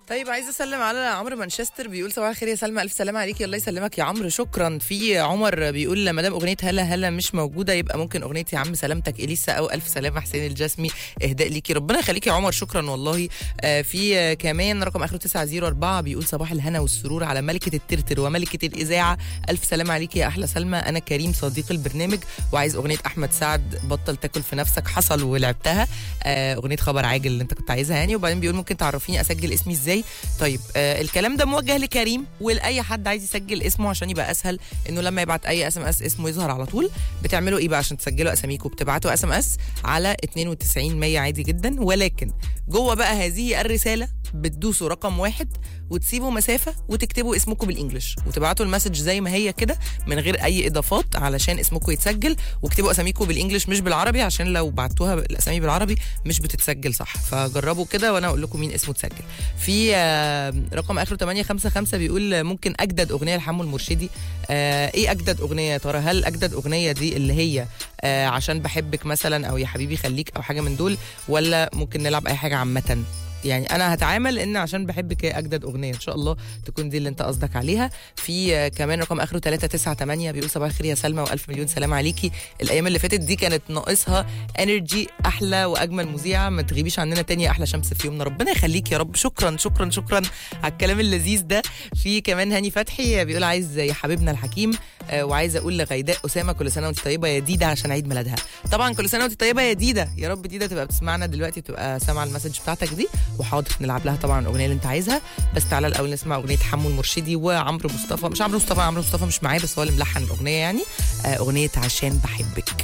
طيب عايزه اسلم على عمرو مانشستر بيقول صباح الخير يا سلمى الف سلامه عليكي الله يسلمك يا عمرو شكرا في عمر بيقول ما دام اغنيه هلا هلا مش موجوده يبقى ممكن اغنيه يا عم سلامتك اليسا او الف سلامه حسين الجسمي اهداء ليكي ربنا يخليكي يا عمر شكرا والله آه في آه كمان رقم اخره 904 بيقول صباح الهنا والسرور على ملكه الترتر وملكه الاذاعه الف سلامه عليكي يا احلى سلمى انا كريم صديق البرنامج وعايز اغنيه احمد سعد بطل تاكل في نفسك حصل ولعبتها آه اغنيه خبر عاجل اللي انت كنت عايزها يعني وبعدين بيقول ممكن تعرفيني اسجل اسمي ازاي طيب آه الكلام ده موجه لكريم ولاي حد عايز يسجل اسمه عشان يبقى اسهل انه لما يبعت اي اس ام اس اسمه يظهر على طول بتعملوا ايه بقى عشان تسجلوا اساميكم بتبعتوا اس ام اس على 92 100 عادي جدا ولكن جوه بقى هذه الرساله بتدوسوا رقم واحد وتسيبوا مسافه وتكتبوا اسمكم بالانجلش وتبعتوا المسج زي ما هي كده من غير اي اضافات علشان اسمكم يتسجل واكتبوا اساميكم بالانجلش مش بالعربي عشان لو بعتوها الاسامي بالعربي مش بتتسجل صح فجربوا كده وانا اقول لكم مين اسمه اتسجل في آه، رقم اخره 855 بيقول ممكن اجدد اغنيه لحمو المرشدي آه، ايه اجدد اغنيه يا ترى هل اجدد اغنيه دي اللي هي آه، عشان بحبك مثلا او يا حبيبي خليك او حاجه من دول ولا ممكن نلعب اي حاجه عامه يعني انا هتعامل ان عشان بحبك هي اجدد اغنيه ان شاء الله تكون دي اللي انت قصدك عليها في آه، كمان رقم اخره 398 بيقول صباح الخير يا سلمى والف مليون سلام عليكي الايام اللي فاتت دي كانت ناقصها انرجي احلى واجمل مذيعه ما تغيبيش عننا تاني يا احلى شمس في يومنا ربنا يخليك يا رب شكرا شكرا شكرا على الكلام اللذيذ ده في كمان هاني فتحي بيقول عايز يا حبيبنا الحكيم آه، وعايز اقول لغيداء اسامه كل سنه وانت طيبه يا ديده عشان عيد ميلادها طبعا كل سنه وانت طيبه يا ديده يا رب ديده تبقى بتسمعنا دلوقتي تبقى سامعه المسج بتاعتك دي وحاضر نلعب لها طبعا الاغنيه اللي انت عايزها بس تعالى الاول نسمع اغنيه حمو المرشدي وعمرو مصطفى مش عمرو مصطفى عمرو مصطفى مش معايا بس هو اللي ملحن الاغنيه يعني آه، اغنيه عشان بحبك